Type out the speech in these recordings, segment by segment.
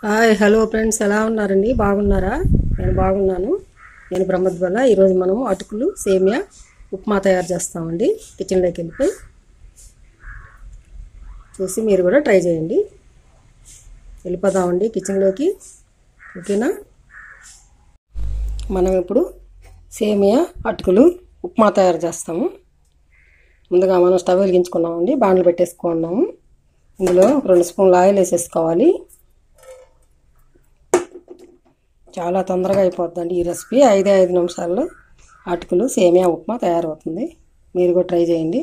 hi hello friends ఎలా ఉన్నారండి బాగున్నారా నేను బాగున్నాను నేను బ్రహ్మద్వల్ల ఈరోజు మనం అటుకులు సేమియా ఉప్మా తయారు చేస్తామండి కిచెన్లోకి వెళ్ళిపోయి చూసి మీరు కూడా ట్రై చేయండి వెళ్ళిపోదామండి కిచెన్లోకి ఓకేనా మనం ఇప్పుడు సేమియా అటుకులు ఉప్మా తయారు చేస్తాము ముందుగా మనం స్టవ్ వెలిగించుకున్నామండి బాండ్లు పెట్టేసుకున్నాము ఇందులో రెండు స్పూన్లు ఆయిల్ వేసేసుకోవాలి చాలా తొందరగా అయిపోద్దండి ఈ రెసిపీ ఐదే ఐదు నిమిషాల్లో అటుకులు సేమియా ఉప్మా తయారవుతుంది మీరు కూడా ట్రై చేయండి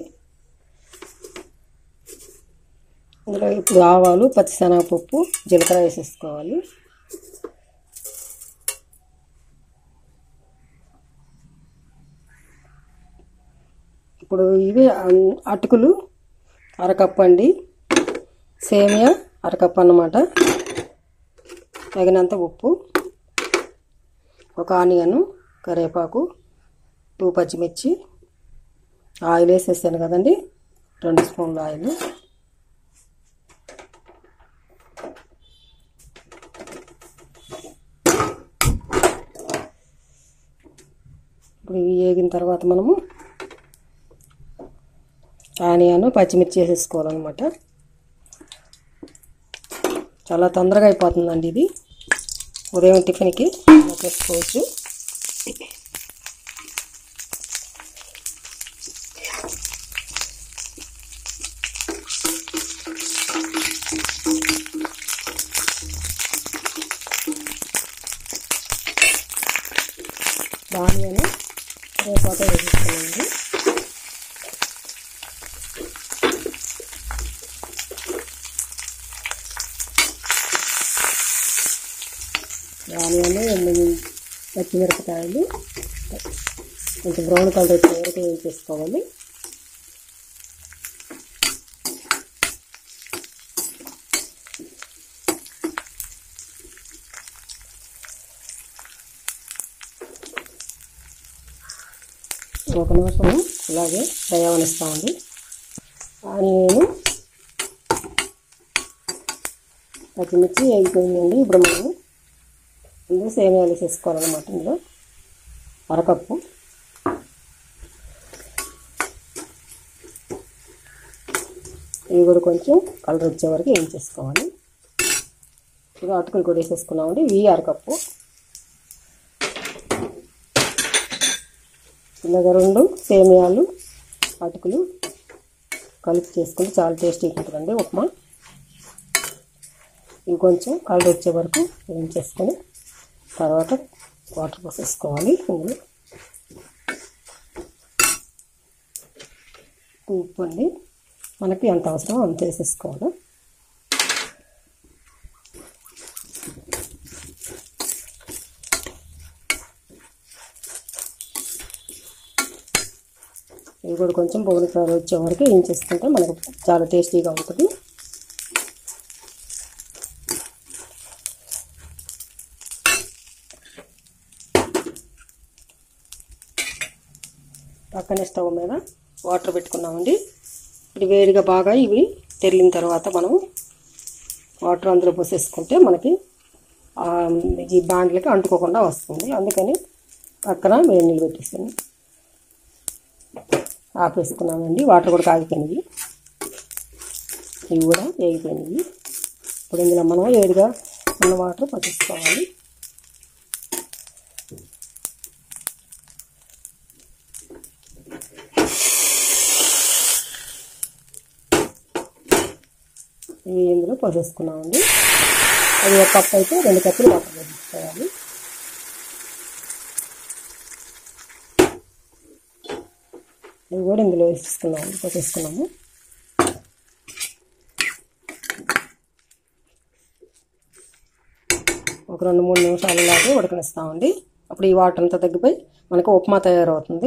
ఇందులో ఇప్పుడు ఆవాలు పచ్చిశనగపప్పు జీలకర్ర వేసేసుకోవాలి ఇప్పుడు ఇవి అన్- అటుకులు అరకప్పు అండి సేమియా అరకప్పు అన్నమాట తగినంత ఉప్పు ఒక ఆనియన్ కరివేపాకు టూ పచ్చిమిర్చి ఆయిల్ వేసేసాను కదండి రెండు స్పూన్ల ఆయిల్ ఇప్పుడు ఇవి వేగిన తర్వాత మనము ఆనియన్ పచ్చిమిర్చి వేసేసుకోవాలన్నమాట చాలా తొందరగా అయిపోతుందండి ఇది ఉదయం టిఫిన్కి చేసుకోవచ్చు ఆనియన్ రేపాతో వేసేసుకోండి ఆనియన్ ఎనిమిది పచ్చిమిరపకాయలు కొంచెం బ్రౌన్ కలర్ వచ్చే వరకు వేయించేసుకోవాలి ఒక నిమిషం ఇలాగే ఫ్రై అవనిస్తామండి ఆనియన్ పచ్చిమిర్చి వేగిపోయిందండి ఇప్పుడు మనం ఇందులో సేమియాలు వేసేసుకోవాలన్నమాట ఇందులో అరకప్పు ఇవి కూడా కొంచెం కలర్ వచ్చే వరకు ఏం చేసుకోవాలి ఇవి అటుకులు కూడా వేసేసుకున్నామండి ఇవి అరకప్పు ఇలాగ రెండు సేమియాలు అటుకులు కలిపి చేసుకుంటే చాలా టేస్టీగా ఉంటుందండి ఉప్మా ఇవి కొంచెం కలర్ వచ్చే వరకు ఏం చేసుకొని తర్వాత వాటర్ పోసేసుకోవాలి ఇందులో ఉప్పు అండి మనకి ఎంత అవసరం అంత వేసేసుకోవాలి ఇవి కూడా కొంచెం బొగులు కలర్ వచ్చే వరకు ఏం చేసుకుంటే మనకు చాలా టేస్టీగా ఉంటుంది పక్కనే స్టవ్ మీద వాటర్ పెట్టుకున్నామండి ఇది వేడిగా బాగా ఇవి తెరిలిన తర్వాత మనం వాటర్ అందులో పోసేసుకుంటే మనకి ఆ, ఈ బాండ్లకి అంటుకోకుండా వస్తుంది అందుకని పక్కన వేడి నీళ్ళు పెట్టేసాను ఆపేసుకున్నామండి వాటర్ కూడా కాగిపోయినాయి ఇవి కూడా వేగిపోయినాయి ఇప్పుడు ఇందులో మనం వేడిగా ఉన్న వాటర్ పట్టించుకోవాలి ఇవి ఇందులో పోసేసుకున్నామండి అది ఒక కప్ అయితే రెండు కప్పులు వాటర్ పోసుకోవాలి ఇవి కూడా ఇందులో వేసేసుకున్నాము పోసేసుకున్నాము ఒక రెండు మూడు నిమిషాలు లాగా ఉడకనిస్తామండి అప్పుడు ఈ వాటర్ అంతా తగ్గిపోయి మనకు ఉప్మా తయారవుతుంది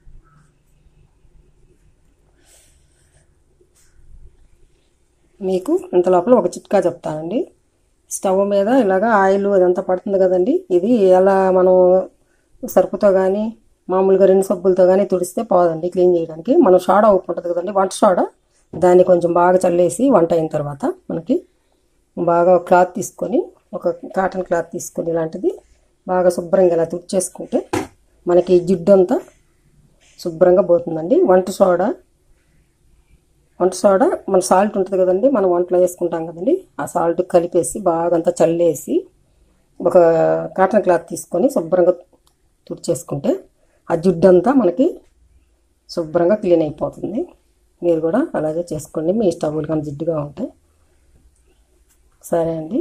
మీకు ఇంత లోపల ఒక చిట్కా చెప్తానండి స్టవ్ మీద ఇలాగ ఆయిల్ అదంతా పడుతుంది కదండి ఇది ఎలా మనం సరుపుతో కానీ మామూలుగా రెండు సబ్బులతో కానీ తుడిస్తే పోదండి క్లీన్ చేయడానికి మనం సోడా ఉప్పు ఉంటుంది కదండి వంట సోడా దాన్ని కొంచెం బాగా చల్లేసి వంట అయిన తర్వాత మనకి బాగా క్లాత్ తీసుకొని ఒక కాటన్ క్లాత్ తీసుకొని ఇలాంటిది బాగా శుభ్రంగా ఇలా తుడిచేసుకుంటే మనకి ఈ జిడ్డు అంతా శుభ్రంగా పోతుందండి వంట సోడా వంట సోడా మన సాల్ట్ ఉంటుంది కదండి మనం వంటలో వేసుకుంటాం కదండి ఆ సాల్ట్ కలిపేసి బాగా అంతా చల్లేసి ఒక కాటన్ క్లాత్ తీసుకొని శుభ్రంగా తుడిచేసుకుంటే ఆ జిడ్డు అంతా మనకి శుభ్రంగా క్లీన్ అయిపోతుంది మీరు కూడా అలాగే చేసుకోండి మీ స్టవ్లు కానీ జిడ్డుగా ఉంటాయి సరే అండి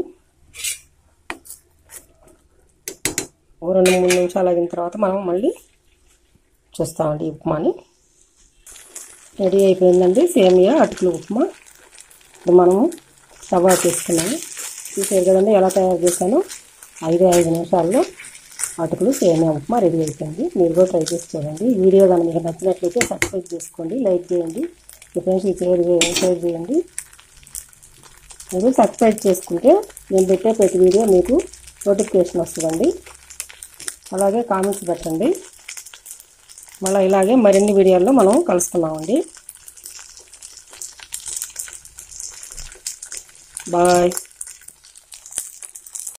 ఓ రెండు మూడు నిమిషాలు ఆగిన తర్వాత మనం మళ్ళీ చూస్తామండి ఈ ఉప్మాని రెడీ అయిపోయిందండి సేమియా అటుకులు ఉప్మా ఇప్పుడు మనము స్టవ్ ఆఫ్ చేసుకున్నాము చూసారు కదండి ఎలా తయారు చేశాను ఐదు ఐదు నిమిషాల్లో అటుకులు సేమియా ఉప్మా రెడీ అయిపోయింది మీరు కూడా ట్రై చేసి చూడండి ఈ వీడియో కానీ మీకు నచ్చినట్లయితే సబ్స్క్రైబ్ చేసుకోండి లైక్ చేయండి మీ ఫ్రెండ్స్కి షేర్ చేయండి షేర్ చేయండి మీరు సబ్స్క్రైబ్ చేసుకుంటే నేను పెట్టే ప్రతి వీడియో మీకు నోటిఫికేషన్ వస్తుందండి అలాగే కామెంట్స్ పెట్టండి మళ్ళీ ఇలాగే మరిన్ని వీడియోల్లో మనం కలుసుకున్నామండి బాయ్